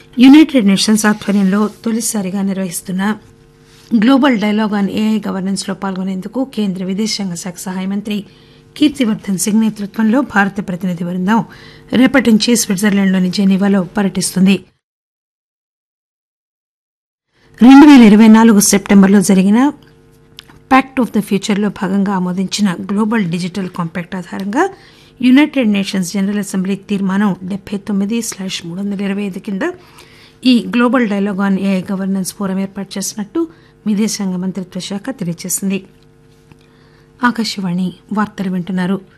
United nations ఆధ్వర్యంలో తొలిసారిగా నిర్వహిస్తున్న global dialogue on AI governance లో పాల్గొనేందుకు కేంద్ర విదేశాంగ శాఖ సహాయ మంత్రి కీర్తివర్దన్ సింగ్ నేతృత్వంలో భారత ప్రతినిధి బృందం రేపటి నుంచి స్విట్జర్లాండ్లోని జెనీవాలో పర్యటిస్తుంది రెండు పేల ఇరవై నాలుగు సెప్టెంబర్లో జరిగిన ప్యాక్ట్ ఆఫ్ ద ఫ్యూచర్లో భాగంగా ఆమోదించిన గ్లోబల్ డిజిటల్ కాంపాక్ట్ ఆధారంగా యునైటెడ్ నేషన్స్ జనరల్ అసెంబ్లీ తీర్మానం డెబ్బై తొమ్మిది స్లాష్ మూడు వందల ఇరవై ఐదు కింద ఈ global dialogue on AI governance forum ఏర్పాటు చేసినట్టు విదేశాంగ మంత్రిత్వ శాఖ తెలియజేసింది ఆకాశవాణి వార్తలు వింటున్నారు